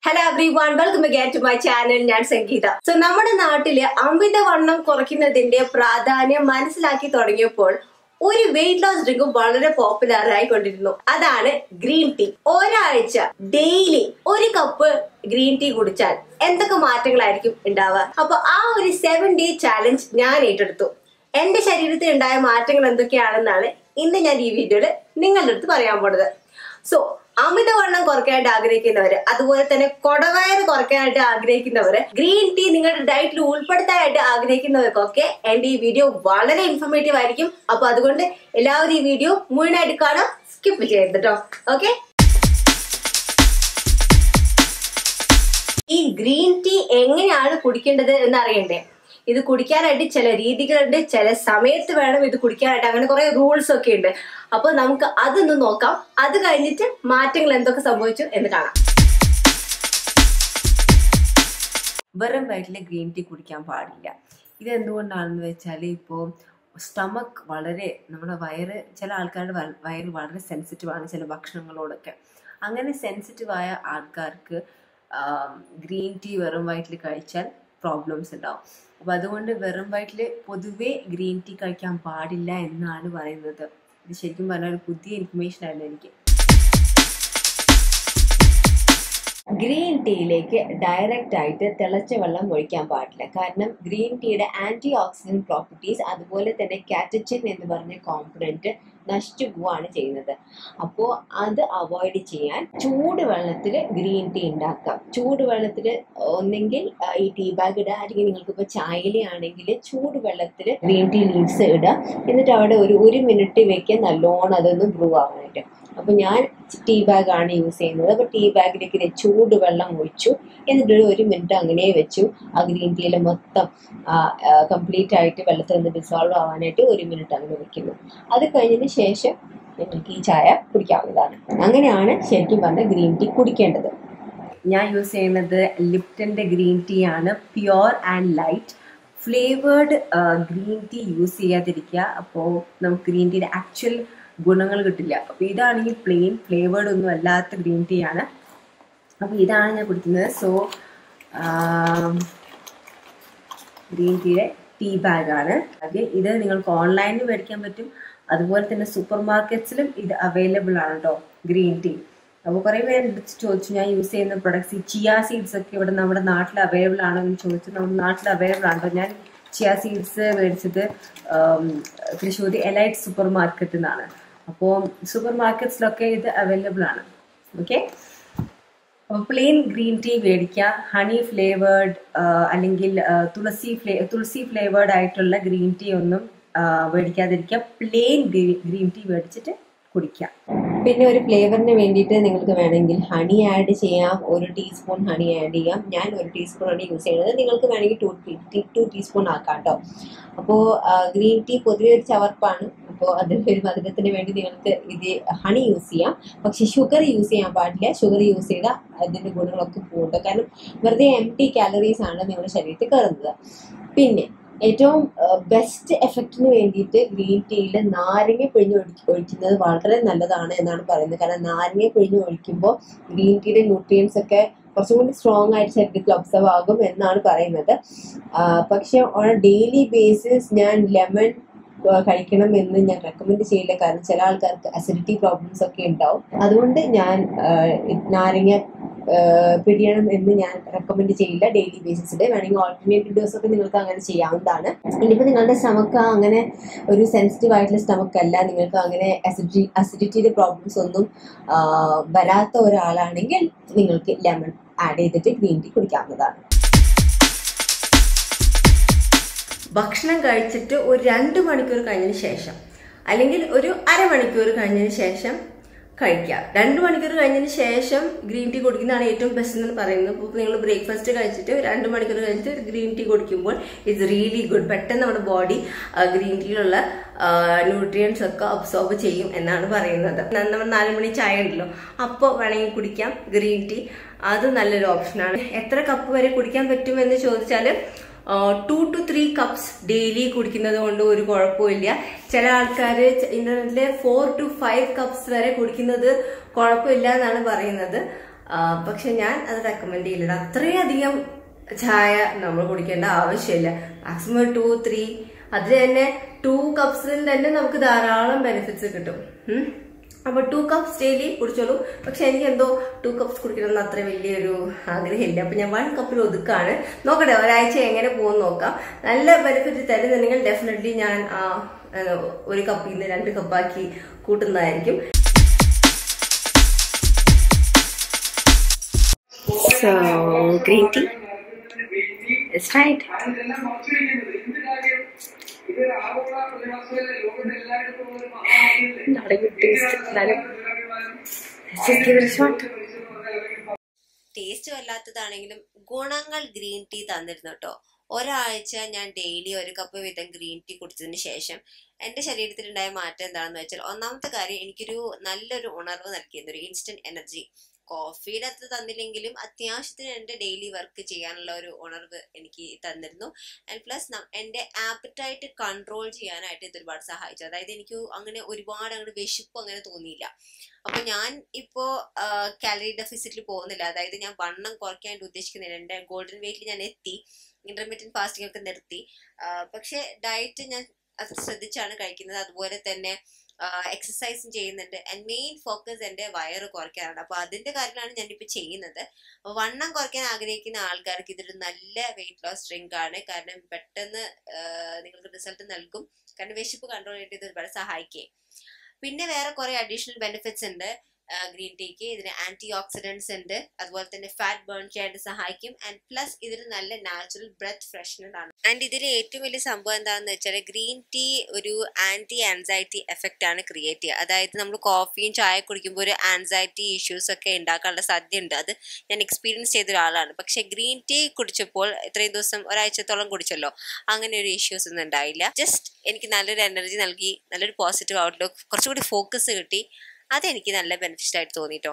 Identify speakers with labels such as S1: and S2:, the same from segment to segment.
S1: Hello everyone welcome again to my channel ഞാൻ Sangeetha so നമ്മുടെ നാട്ടില് അമിതവണ്ണം കുറയ്ക്കുന്നതിന്റെ പ്രാധാന്യം മനസ്സിലാക്കി തുടങ്ങിയപ്പോൾ ഒരു വെയിറ്റ് ലോസ് ഡ്രിങ്ക് വളരെ പോപ്പുലർ ആയിക്കൊണ്ടിരുന്നു അതാണ് ഗ്രീൻ ടീ ഒരാഴ്ച ഡെയിലി ഒരു കപ്പ് ഗ്രീൻ ടീ കുടിച്ചാൽ എന്തൊക്കെ മാറ്റങ്ങളായിരിക്കും ഉണ്ടാവുക അപ്പൊ ആ ഒരു സെവൻ ഡേ ചാലഞ്ച് ഞാൻ ഏറ്റെടുത്തു എന്റെ ശരീരത്തിൽ ഉണ്ടായ മാറ്റങ്ങൾ എന്തൊക്കെയാണെന്നാണ് ഇന്ന് ഞാൻ ഈ വീഡിയോയിൽ നിങ്ങളുടെ അടുത്ത് പറയാൻ പോണത് സോ അമിതവണ്ണം കുറയ്ക്കാനായിട്ട് ആഗ്രഹിക്കുന്നവര് അതുപോലെ തന്നെ കൊടവയറ് കുറയ്ക്കാനായിട്ട് ആഗ്രഹിക്കുന്നവര് ഗ്രീൻ ടീ നിങ്ങളുടെ ഡയറ്റിൽ ഉൾപ്പെടുത്താനായിട്ട് ആഗ്രഹിക്കുന്നവർക്കൊക്കെ എന്റെ ഈ വീഡിയോ വളരെ ഇൻഫോർമേറ്റീവ് ആയിരിക്കും അപ്പൊ അതുകൊണ്ട് എല്ലാവരും ഈ വീഡിയോ മുഴുവനായിട്ട് കാണാം സ്കിപ്പ് ചെയ്യരുത് കേട്ടോ ഓക്കെ ഈ ഗ്രീൻ ടീ എങ്ങനെയാണ് കുടിക്കേണ്ടത് എന്ന് അറിയണ്ടേ ഇത് കുടിക്കാനായിട്ട് ചില രീതികളുണ്ട് ചില സമയത്ത് വേണം ഇത് കുടിക്കാനായിട്ട് അങ്ങനെ കുറെ റൂൾസ് ഒക്കെ ഉണ്ട് അപ്പൊ നമുക്ക് അതൊന്ന് നോക്കാം അത് കഴിഞ്ഞിട്ട് മാറ്റങ്ങൾ എന്തൊക്കെ സംഭവിച്ചു എന്ന് കാണാം വെറും വയറ്റിൽ ഗ്രീൻ ടീ കുടിക്കാൻ പാടില്ല ഇത് എന്തുകൊണ്ടാണെന്ന് വെച്ചാൽ ഇപ്പോൾ സ്റ്റമക്ക് വളരെ നമ്മുടെ വയറ് ചില ആൾക്കാരുടെ വ- വയറ് വളരെ സെൻസിറ്റീവ് ആണ് ചില ഭക്ഷണങ്ങളോടൊക്കെ അങ്ങനെ സെൻസിറ്റീവ് ആയ ആൾക്കാർക്ക് ഗ്രീൻ ടീ വെറും വയറ്റിൽ കഴിച്ചാൽ പ്രോബ്ലംസ് ഉണ്ടാവും അപ്പോൾ അതുകൊണ്ട് വെറും വയറ്റിൽ പൊതുവേ ഗ്രീൻ ടീ കഴിക്കാൻ പാടില്ല എന്നാണ് പറയുന്നത് ഇത് ശരിക്കും പറഞ്ഞാൽ ഒരു പുതിയ ഇൻഫർമേഷൻ ആയിരുന്നു എനിക്ക് ഗ്രീൻ ടീയിലേക്ക് ഡയറക്റ്റ് ആയിട്ട് തിളച്ച വെള്ളം ഒഴിക്കാൻ പാടില്ല കാരണം ഗ്രീൻ ടീയുടെ ആന്റി ഓക്സിഡന്റ് പ്രോപ്പർട്ടീസ് അതുപോലെ തന്നെ കാറ്റച്ചിൻ എന്ന് പറഞ്ഞ കോമ്പണന്റ് നശിച്ചു പോവാണ് ചെയ്യുന്നത് അപ്പോൾ അത് അവോയ്ഡ് ചെയ്യാൻ ചൂടുവെള്ളത്തിൽ ഗ്രീൻ ടീ ഉണ്ടാക്കാം ചൂടുവെള്ളത്തിൽ ഒന്നെങ്കിൽ ആ, ഈ ടീ ബാഗ് ഇടുക അല്ലെങ്കിൽ നിങ്ങൾക്ക് ഇപ്പോൾ ചായയിലാണെങ്കിൽ ചൂടുവെള്ളത്തിൽ ഗ്രീൻ ടീ ലീവ്സ് ഇടുക എന്നിട്ട് അവിടെ ഒരു ഒരു മിനിറ്റ് വെക്കുക നല്ലോണം അതൊന്ന് ബ്രൂ ആവാനായിട്ട് അപ്പോൾ ഞാൻ ടീ ബാഗ് ആണ് യൂസ് ചെയ്യുന്നത് അപ്പോൾ ടീ ബാഗിലേക്ക് ഇത് ചൂടുവെള്ളം ഒഴിച്ചു എന്നിട്ട് ഒരു ഒരു മിനിറ്റ് അങ്ങനെ വെച്ചു ആ ഗ്രീൻ ടീയിൽ മൊത്തം കംപ്ലീറ്റ് ആയിട്ട് വെള്ളത്തിൽ നിന്ന് ഡിസോൾവ് ആവാനായിട്ട് ഒരു മിനിറ്റ് അങ്ങനെ വെക്കുന്നു അത് കഴിഞ്ഞതിന് ശേഷം നിങ്ങൾക്ക് ഈ ചായ കുടിക്കാവുന്നതാണ് അങ്ങനെയാണ് ശരിക്കും പറഞ്ഞാൽ ഗ്രീൻ ടീ കുടിക്കേണ്ടത് ഞാൻ യൂസ് ചെയ്യുന്നത് ലിപ്റ്റന്റെ ഗ്രീൻ ടീ ആണ് pure and light flavoured green tea use ചെയ്യാതിരിക്കുക അപ്പോൾ നമുക്ക് ഗ്രീൻ ടീയുടെ ആക്ച്വൽ ഗുണങ്ങൾ കിട്ടില്ല അപ്പോൾ ഇതാണെങ്കിൽ പ്ലെയിൻ ഫ്ലേവേർഡ് ഒന്നും അല്ലാത്ത ഗ്രീൻ ടീ ആണ് അപ്പോൾ ഇതാണ് ഞാൻ കുടിക്കുന്നത് സോ ഗ്രീൻ ടീയുടെ ടീ ബാഗാണ് അത് ഇത് നിങ്ങൾക്ക് ഓൺലൈനിൽ മേടിക്കാൻ പറ്റും അതുപോലെ തന്നെ സൂപ്പർ മാർക്കറ്റ്സിലും ഇത് അവൈലബിൾ ആണ് കേട്ടോ ഗ്രീൻ ടീ അപ്പോൾ കുറേ പേര് വിളിച്ച് ചോദിച്ചു ഞാൻ യൂസ് ചെയ്യുന്ന പ്രൊഡക്ട്സ് ഈ ചിയ സീഡ്സ് ഒക്കെ ഇവിടെ നമ്മുടെ നാട്ടിൽ അവൈലബിൾ ആണോ എന്ന് ചോദിച്ചു നമ്മുടെ നാട്ടിൽ അവൈലബിൾ ആണ് കേട്ടോ ഞാൻ ചിയ സീഡ്സ് മേടിച്ചത് തൃശ്ശൂർ എലൈറ്റ് സൂപ്പർ മാർക്കറ്റിൽ നിന്നാണ് അപ്പോൾ സൂപ്പർ മാർക്കറ്റ്സിലൊക്കെ ഇത് അവൈലബിൾ ആണ് ഓക്കെ അപ്പോൾ പ്ലെയിൻ ഗ്രീൻ ടീ മേടിക്കുക ഹണി ഫ്ലേവേർഡ് അല്ലെങ്കിൽ ആ, തുളസി ഫ്ലേ തുളസി ഫ്ലേവേർഡ് ആയിട്ടുള്ള ഗ്രീൻ ടീ ഒന്നും ആ, മേടിക്കാതിരിക്കുക പ്ലെയിൻ ഗ്രീൻ ടീ മേടിച്ചിട്ട് കുടിക്കുക പിന്നെ ഒരു ഫ്ലേവറിന് വേണ്ടിയിട്ട് നിങ്ങൾക്ക് വേണമെങ്കിൽ ഹണി ആഡ് ചെയ്യാം ഒരു ടീസ്പൂൺ ഹണി ആഡ് ചെയ്യാം ഞാൻ ഒരു ടീസ്പൂൺ ആണ് യൂസ് ചെയ്യുന്നത് നിങ്ങൾക്ക് വേണമെങ്കിൽ ടു ടീ ടു ടീസ്പൂൺ ആക്കാം കേട്ടോ അപ്പോൾ ഗ്രീൻ ടീ പൊതുവെ ഒരു ചവർപ്പാണ് അപ്പോൾ അതിൻ്റെ ഒരു മധുരത്തിന് വേണ്ടി നിങ്ങൾക്ക് ഇത് ഹണി യൂസ് ചെയ്യാം പക്ഷെ ഷുഗർ യൂസ് ചെയ്യാൻ പാടില്ല ഷുഗർ യൂസ് ചെയ്താൽ അതിൻ്റെ ഗുണങ്ങളൊക്കെ പോകുന്നുണ്ട് കാരണം വെറുതെ എം ടി കാലറീസ് ആണ് നിങ്ങളുടെ ശരീരത്തിൽ കയറുന്നത് പിന്നെ ഏറ്റവും ബെസ്റ്റ് എഫക്റ്റിന് വേണ്ടിയിട്ട് ഗ്രീൻ ടീയിൽ നാരങ്ങ പിഴിഞ്ഞ് ഒഴി ഒഴിക്കുന്നത് വളരെ നല്ലതാണ് എന്നാണ് പറയുന്നത് കാരണം നാരങ്ങ പിഴിഞ്ഞ് ഒഴിക്കുമ്പോൾ ഗ്രീൻ ടീയുടെ ന്യൂട്രിയൻസ് ഒക്കെ കുറച്ചും കൂടി സ്ട്രോങ് ആയിട്ട് ശരീരത്തിൽ ഒബ്സർവ് ആകും എന്നാണ് പറയുന്നത് ആ, പക്ഷെ ഓൺ ഡെയിലി ബേസിസ് ഞാൻ ലെമൺ കഴിക്കണം എന്ന് ഞാൻ റെക്കമെൻഡ് ചെയ്യില്ല കാരണം ചില ആൾക്കാർക്ക് അസിഡിറ്റി പ്രോബ്ലംസ് ഒക്കെ ഉണ്ടാവും അതുകൊണ്ട് ഞാൻ ആ, നാരങ്ങ ആ, പിടിയണം എന്ന് ഞാൻ റെക്കമെൻഡ് ചെയ്യില്ല ഡെയിലി ബേസിസിൽ വേണമെങ്കിൽ ഓൾട്ടർനേറ്റീവ് ഡോസ് ഒക്കെ നിങ്ങൾക്ക് അങ്ങനെ ചെയ്യാവുന്നതാണ് ഇനിയിപ്പോൾ നിങ്ങളുടെ സ്റ്റമക്ക് അങ്ങനെ ഒരു സെൻസിറ്റീവ് ആയിട്ടുള്ള സ്റ്റമക്ക് അല്ല നിങ്ങൾക്ക് അങ്ങനെ അസിഡിറ്റി അസിഡിറ്റിയുടെ പ്രോബ്ലംസ് ഒന്നും ആ, വരാത്ത ഒരാളാണെങ്കിൽ നിങ്ങൾക്ക് ലെമൺ ആഡ് ചെയ്തിട്ട് ഗ്രീൻ ടീ കുടിക്കാവുന്നതാണ് ഭക്ഷണം കഴിച്ചിട്ട് ഒരു രണ്ട് മണിക്കൂർ കഴിഞ്ഞതിന് ശേഷം അല്ലെങ്കിൽ ഒരു അരമണിക്കൂർ കഴിഞ്ഞതിന് ശേഷം കഴിക്കുക രണ്ട് മണിക്കൂർ കഴിഞ്ഞതിന് ശേഷം ഗ്രീൻ ടീ കുടിക്കുന്നതാണ് ഏറ്റവും ബെസ്റ്റ് എന്ന് പറയുന്നത് ഇപ്പോൾ നിങ്ങൾ ബ്രേക്ക്ഫാസ്റ്റ് കഴിച്ചിട്ട് രണ്ട് മണിക്കൂർ കഴിഞ്ഞിട്ട് ഗ്രീൻ ടീ കുടിക്കുമ്പോൾ ഇറ്റ്സ് റിയലി ഗുഡ് പെട്ടെന്ന് നമ്മുടെ ബോഡി ഗ്രീൻ ടീയിലുള്ള ന്യൂട്രിയൻസ് ഒക്കെ അബ്സോർബ് ചെയ്യും എന്നാണ് പറയുന്നത് നമ്മൾ നാല് മണി ചായ ഉണ്ടല്ലോ അപ്പോൾ വേണമെങ്കിൽ കുടിക്കാം ഗ്രീൻ ടീ അത് നല്ലൊരു ഓപ്ഷനാണ് എത്ര കപ്പ് വരെ കുടിക്കാൻ പറ്റുമെന്ന് ചോദിച്ചാൽ two to three cups daily കുടിക്കുന്നത് കൊണ്ട് ഒരു കുഴപ്പമില്ല ചില ആൾക്കാർ ഇന്റർനെറ്റിലെ ഫോർ ടു ഫൈവ് കപ്സ് വരെ കുടിക്കുന്നത് കുഴപ്പമില്ല എന്നാണ് പറയുന്നത് ആ, പക്ഷെ ഞാൻ അത് റെക്കമെൻഡ് ചെയ്യില്ല അത്രയധികം ചായ നമ്മൾ കുടിക്കേണ്ട ആവശ്യമില്ല മാക്സിമം ടു ത്രീ അതിൽ തന്നെ ടു കപ്സിൽ തന്നെ നമുക്ക് ധാരാളം ബെനിഫിറ്റ്സ് കിട്ടും ഉം. അപ്പൊ ടു കപ്സ് ഡെയിലി കുടിച്ചോളൂ പക്ഷെ എനിക്ക് എന്തോ ടു കപ്സ് കുടിക്കണമെന്ന് അത്ര വലിയൊരു ആഗ്രഹമില്ല അപ്പൊ ഞാൻ വൺ കപ്പിൽ ഒതുക്കാണ് നോക്കട്ടെ ഒരാഴ്ച എങ്ങനെ പോകും നോക്കാം നല്ല ബെനിഫിറ്റ് തരുന്നുണ്ടെങ്കിൽ ഡെഫിനറ്റ്ലി ഞാൻ ആ ആ, ഒരു കപ്പിൽ നിന്ന് രണ്ട് കപ്പാക്കി കൂട്ടുന്നതായിരിക്കും So, green tea is right. Not a good taste. എന്നാലും just give it a shot. Taste വല്ലാത്തതാണെങ്കിലും ഗുണങ്ങൾ ഗ്രീൻ ടീ തന്നിരുന്നു കേട്ടോ ഒരാഴ്ച ഞാൻ ഡെയിലി ഒരു കപ്പ് വീതം ഗ്രീൻ ടീ കുടിച്ചതിന് ശേഷം എൻ്റെ ശരീരത്തിലുണ്ടായ മാറ്റം എന്താണെന്ന് വെച്ചാൽ ഒന്നാമത്തെ കാര്യം എനിക്കൊരു നല്ലൊരു ഉണർവ് നൽകിയിരുന്നു ഒരു ഇൻസ്റ്റന്റ് എനർജി കോഫിയുടെ അത്ര തന്നില്ലെങ്കിലും അത്യാവശ്യത്തിന് എൻ്റെ ഡെയിലി വർക്ക് ചെയ്യാനുള്ള ഒരു ഉണർവ് എനിക്ക് തന്നിരുന്നു ആൻഡ് പ്ലസ് എൻ്റെ ആപ്പറ്റൈറ്റ് കൺട്രോൾ ചെയ്യാനായിട്ട് ഇത് ഒരുപാട് സഹായിച്ചു അതായത് എനിക്ക് അങ്ങനെ ഒരുപാട് അങ്ങോട്ട് വിശപ്പ് അങ്ങനെ തോന്നിയില്ല അപ്പൊ ഞാൻ ഇപ്പോ കാലറി ഡെഫിസിറ്റിൽ പോകുന്നില്ല അതായത് ഞാൻ വണ്ണം കുറയ്ക്കാനായിട്ട് ഉദ്ദേശിക്കുന്നില്ല എൻ്റെ ഗോൾഡൻ വെയിറ്റിൽ ഞാൻ എത്തി ഇന്റർമീഡിയറ്റ് ഫാസ്റ്റിംഗ് ഒക്കെ നിർത്തി ആ, പക്ഷെ ഡയറ്റ് ഞാൻ അത് ശ്രദ്ധിച്ചാണ് കഴിക്കുന്നത് അതുപോലെ തന്നെ എക്സസൈസും ചെയ്യുന്നുണ്ട് ആൻഡ് മെയിൻ ഫോക്കസ് എൻ്റെ വയറ് കുറയ്ക്കാനാണ് അപ്പോൾ അതിൻ്റെ കാര്യമാണ് ഞാനിപ്പോൾ ചെയ്യുന്നത് അപ്പോൾ വണ്ണം കുറയ്ക്കാൻ ആഗ്രഹിക്കുന്ന ആൾക്കാർക്ക് ഇതൊരു നല്ല വെയിറ്റ് ലോസ് ഡ്രിങ്ക് ആണ് കാരണം പെട്ടെന്ന് ആ, നിങ്ങൾക്ക് റിസൾട്ട് നൽകും കാരണം വിശപ്പ് കൺട്രോൾ ചെയ്തിട്ട് ഇത് ഒരുപാട് സഹായിക്കുകയും പിന്നെ വേറെ കുറെ അഡീഷണൽ ബെനിഫിറ്റ്സ് ഉണ്ട് ഗ്രീൻ ടീക്ക് ഇതിന് ആന്റി ഓക്സിഡൻസ് ഉണ്ട് അതുപോലെ തന്നെ ഫാറ്റ് ബേൺ ചെയ്യാനായിട്ട് സഹായിക്കും ആൻഡ് പ്ലസ് ഇതിന് നല്ല നാച്ചുറൽ ബ്രെത്ത് ഫ്രഷ്നർ ആണ് ആൻഡ് ഇതിൽ ഏറ്റവും വലിയ സംഭവം എന്താണെന്ന് വെച്ചാൽ ഗ്രീൻ ടീ ഒരു ആന്റി ആൻസൈറ്റി എഫക്റ്റ് ആണ് ക്രിയേറ്റ് ചെയ്യുക അതായത് നമ്മൾ കോഫിയും ചായ കുടിക്കുമ്പോൾ ഒരു ആൻസൈറ്റി ഇഷ്യൂസ് ഒക്കെ ഉണ്ടാക്കാനുള്ള സാധ്യതയുണ്ട് അത് ഞാൻ എക്സ്പീരിയൻസ് ചെയ്ത ഒരാളാണ് പക്ഷെ ഗ്രീൻ ടീ കുടിച്ചപ്പോൾ ഇത്രയും ദിവസം ഒരാഴ്ചത്തോളം കുടിച്ചല്ലോ അങ്ങനെ ഒരു ഇഷ്യൂസ് ഒന്നും ഉണ്ടായില്ല ജസ്റ്റ് എനിക്ക് നല്ലൊരു എനർജി നൽകി നല്ലൊരു പോസിറ്റീവ് ഔട്ട്ലുക്ക് കുറച്ചുകൂടി ഫോക്കസ് കിട്ടി അതെനിക്ക് നല്ല ബെനിഫിറ്റ് ആയിട്ട് തോന്നിട്ടോ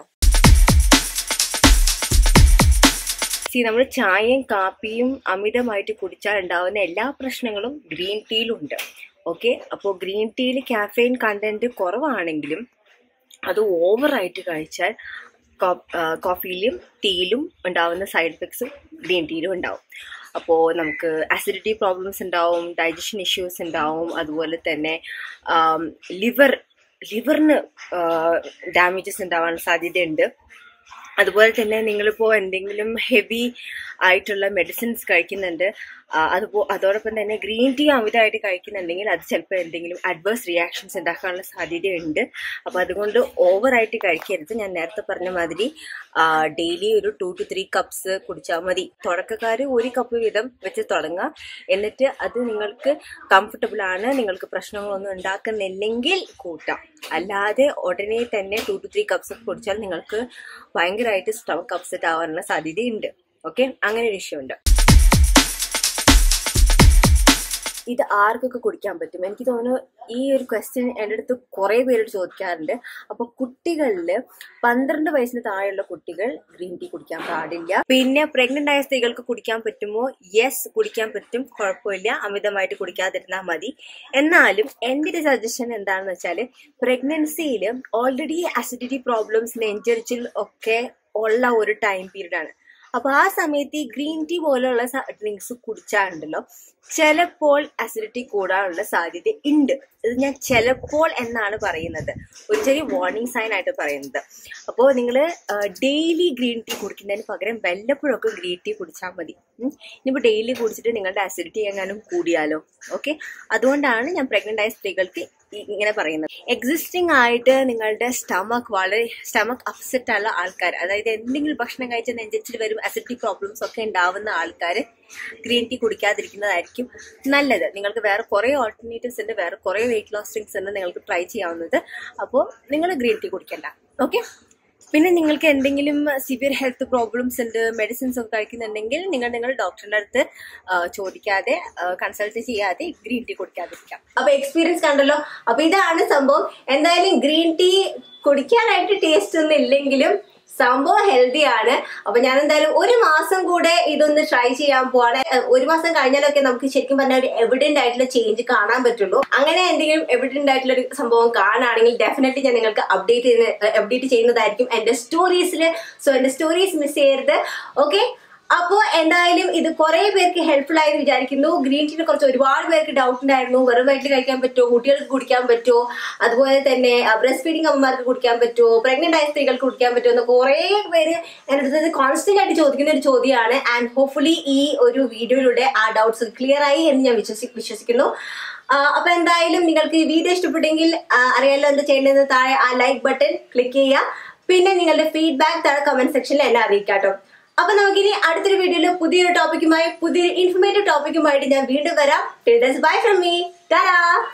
S1: സി നമ്മൾ ചായയും കാപ്പിയും അമിതമായിട്ട് കുടിച്ചാൽ ഉണ്ടാവുന്ന എല്ലാ പ്രശ്നങ്ങളും ഗ്രീൻ ടീയിലുണ്ട് ഓക്കെ അപ്പോൾ ഗ്രീൻ ടീയിൽ കാഫെയിൻ കണ്ടന്റ് കുറവാണെങ്കിലും അത് ഓവറായിട്ട് കഴിച്ചാൽ കോഫിയിലും ടീയിലും ഉണ്ടാവുന്ന സൈഡ് എഫക്ട്സും ഗ്രീൻ ടീയിലും ഉണ്ടാവും അപ്പോൾ നമുക്ക് അസിഡിറ്റി പ്രോബ്ലംസ് ഉണ്ടാവും ഡൈജഷൻ ഇഷ്യൂസ് ഉണ്ടാവും അതുപോലെ തന്നെ ലിവർ ലിവറിന് ഡാമേജസ് ഉണ്ടാവാൻ സാധ്യതയുണ്ട് അതുപോലെ തന്നെ നിങ്ങളിപ്പോൾ എന്തെങ്കിലും ഹെവി ആയിട്ടുള്ള മെഡിസിൻസ് കഴിക്കുന്നുണ്ട് ആ, അതുപോ അതോടൊപ്പം തന്നെ ഗ്രീൻ ടീ അമിതമായിട്ട് കഴിക്കുന്നുണ്ടെങ്കിൽ അത് ചിലപ്പോൾ എന്തെങ്കിലും അഡ്വേഴ്സ് റിയാക്ഷൻസ് ഉണ്ടാക്കാനുള്ള സാധ്യതയുണ്ട് അപ്പോൾ അതുകൊണ്ട് ഓവറായിട്ട് കഴിക്കരുത് ഞാൻ നേരത്തെ പറഞ്ഞ മാതിരി ഡെയിലി ഒരു ടു ടു ത്രീ കപ്സ് കുടിച്ചാൽ മതി തുടക്കക്കാർ ഒരു കപ്പ് വീതം വെച്ച് തുടങ്ങുക എന്നിട്ട് അത് നിങ്ങൾക്ക് കംഫർട്ടബിൾ ആണ് നിങ്ങൾക്ക് പ്രശ്നങ്ങളൊന്നും ഉണ്ടാക്കുന്നില്ലെങ്കിൽ കൂട്ടാം അല്ലാതെ ഉടനെ തന്നെ ടു ടു ത്രീ കപ്സ് കുടിച്ചാൽ നിങ്ങൾക്ക് ഭയങ്കരമായിട്ട് സ്റ്റമക്ക് അപ്സെറ്റ് ആവാനുള്ള സാധ്യതയുണ്ട് ഓക്കെ അങ്ങനെ ഒരു ഇഷ്യൂ ഉണ്ട് ഇത് ആർക്കൊക്കെ കുടിക്കാൻ പറ്റും എനിക്ക് തോന്നുന്നു ഈ ഒരു ക്വസ്റ്റ്യൻ എൻ്റെ അടുത്ത് കുറേ പേരോട് ചോദിക്കാറുണ്ട് അപ്പോൾ കുട്ടികളിൽ പന്ത്രണ്ട് വയസ്സിന് താഴെയുള്ള കുട്ടികൾ ഗ്രീൻ ടീ കുടിക്കാൻ പാടില്ല പിന്നെ പ്രഗ്നന്റ് ആയ സ്ത്രീകൾക്ക് കുടിക്കാൻ പറ്റുമോ യെസ് കുടിക്കാൻ പറ്റും കുഴപ്പമില്ല അമിതമായിട്ട് കുടിക്കാതിരുന്നാൽ മതി എന്നാലും എൻ്റെ ഒരു സജഷൻ എന്താണെന്ന് വെച്ചാൽ പ്രഗ്നൻസിയിൽ ഓൾറെഡി അസിഡിറ്റി പ്രോബ്ലംസ് നെഞ്ചരിച്ചിൽ ഒക്കെ ഉള്ള ഒരു ടൈം പീരീഡ് ആണ് അപ്പൊ ആ സമയത്ത് ഈ ഗ്രീൻ ടീ പോലെയുള്ള ഡ്രിങ്ക്സ് കുടിച്ചാലുണ്ടല്ലോ ചിലപ്പോൾ അസിഡിറ്റി കൂടാനുള്ള സാധ്യത ഉണ്ട് ഇത് ഞാൻ ചിലപ്പോൾ എന്നാണ് പറയുന്നത് ഒരു ചെറിയ വാർണിംഗ് സൈൻ ആയിട്ട് പറയുന്നത് അപ്പോൾ നിങ്ങൾ ഡെയിലി ഗ്രീൻ ടീ കുടിക്കുന്നതിന് പകരം വല്ലപ്പോഴൊക്കെ ഗ്രീൻ ടീ കുടിച്ചാൽ മതി ഉം. ഇനിയിപ്പോൾ ഡെയിലി കുടിച്ചിട്ട് നിങ്ങളുടെ അസിഡിറ്റി എങ്ങാനും കൂടിയാലോ ഓക്കെ അതുകൊണ്ടാണ് ഞാൻ പ്രഗ്നന്റ് ആയ സ്ത്രീകൾക്ക് ഈ- ഇങ്ങനെ പറയുന്നത് എക്സിസ്റ്റിംഗ് ആയിട്ട് നിങ്ങളുടെ സ്റ്റമക്ക് വളരെ സ്റ്റമക്ക് അപ്സെറ്റ് ഉള്ള ആൾക്കാർ അതായത് എന്തെങ്കിലും ഭക്ഷണം കഴിച്ച നെഞ്ചിച്ചിൽ വരും അസിഡിറ്റി പ്രോബ്ലംസ് ഒക്കെ ഉണ്ടാവുന്ന ആൾക്കാർ ഗ്രീൻ ടീ കുടിക്കാതിരിക്കുന്നതായിരിക്കും നല്ലത് നിങ്ങൾക്ക് വേറെ കുറേ ഓൾട്ടർനേറ്റീവ്സ് ഉണ്ട് വേറെ കുറേ വെയിറ്റ് ലോസ് ഡ്രിങ്ക്സ് ഉണ്ട് നിങ്ങൾക്ക് ട്രൈ ചെയ്യാവുന്നത് അപ്പോൾ നിങ്ങൾ ഗ്രീൻ ടീ കുടിക്കണ്ട ഓക്കെ പിന്നെ നിങ്ങൾക്ക് എന്തെങ്കിലും സിവിയർ ഹെൽത്ത് പ്രോബ്ലംസ് ഉണ്ട് മെഡിസിൻസ് ഒക്കെ കഴിക്കുന്നുണ്ടെങ്കിൽ നിങ്ങൾ നിങ്ങളുടെ ഡോക്ടറിന്റെ അടുത്ത് ആ, ചോദിക്കാതെ കൺസൾട്ട് ചെയ്യാതെ ഗ്രീൻ ടീ കുടിക്കാതിരിക്കാം അപ്പൊ എക്സ്പീരിയൻസ് കണ്ടല്ലോ അപ്പൊ ഇതാണ് സംഭവം എന്തായാലും ഗ്രീൻ ടീ കുടിക്കാനായിട്ട് ടേസ്റ്റ് ഒന്നും ഇല്ലെങ്കിലും
S2: സംഭവം ഹെൽത്തി ആണ് അപ്പൊ ഞാൻ എന്തായാലും ഒരു മാസം കൂടെ ഇതൊന്ന് ട്രൈ ചെയ്യാൻ പോവാണ് ഏഹ് ഒരു മാസം കഴിഞ്ഞാലൊക്കെ നമുക്ക് ശരിക്കും പറഞ്ഞാൽ ഒരു എവിഡന്റ് ആയിട്ടുള്ള ചേഞ്ച് കാണാൻ പറ്റുള്ളൂ അങ്ങനെ എന്തെങ്കിലും എവിഡന്റ് ആയിട്ടുള്ള ഒരു സംഭവം കാണുകയാണെങ്കിൽ ഡെഫിനറ്റ്ലി ഞാൻ നിങ്ങൾക്ക് അപ്ഡേറ്റ് ചെയ്യുന്ന അപ്ഡേറ്റ് ചെയ്യുന്നതായിരിക്കും എന്റെ സ്റ്റോറീസിൽ സോ എന്റെ സ്റ്റോറീസ് മിസ് ചെയ്യരുത് ഓക്കെ അപ്പോൾ എന്തായാലും ഇത് കുറെ പേർക്ക് ഹെൽപ്ഫുൾ ആയി എന്ന് വിചാരിക്കുന്നു ഗ്രീൻ ടീനെ കുറിച്ച് ഒരുപാട് പേർക്ക് ഡൗട്ട് ഉണ്ടായിരുന്നു വെറും വയറ്റിൽ കഴിക്കാൻ പറ്റുമോ കുട്ടികൾക്ക് കുടിക്കാൻ പറ്റുമോ അതുപോലെ തന്നെ ബ്രസ്റ്റ് ഫീഡിങ് അമ്മമാർക്ക് കുടിക്കാൻ പറ്റുമോ പ്രഗ്നന്റ് ആയ സ്ത്രീകൾക്ക് കുടിക്കാൻ പറ്റുമോ എന്ന് കുറെ പേര് എൻ്റെ അടുത്ത് കോൺസ്റ്റന്റ് ആയിട്ട് ചോദിക്കുന്ന ഒരു ചോദ്യമാണ് ആൻഡ് ഹോപ്പ്ഫുള്ളി ഈ ഒരു വീഡിയോയിലൂടെ ആ ഡൗട്ട്സ് ക്ലിയർ ആയി എന്ന് ഞാൻ വിശ്വസി വിശ്വസിക്കുന്നു ആ, അപ്പൊ എന്തായാലും നിങ്ങൾക്ക് ഈ വീഡിയോ ഇഷ്ടപ്പെട്ടെങ്കിൽ ആ, അറിയാലോ എന്താ ചെയ്യേണ്ടത് താഴെ ആ ലൈക്ക് ബട്ടൺ ക്ലിക്ക് ചെയ്യുക പിന്നെ നിങ്ങളുടെ ഫീഡ്ബാക്ക് താഴെ കമന്റ് സെക്ഷനിൽ എന്നെ അറിയിക്കാം കേട്ടോ അപ്പൊ നമുക്കിനി അടുത്തൊരു വീഡിയോയിൽ പുതിയൊരു ടോപ്പിക്കുമായി പുതിയൊരു ഇൻഫർമേറ്റീവ് ടോപ്പിക്കുമായിട്ട് ഞാൻ വീണ്ടും വരാം ബൈ ഫ്രം മീ ടാ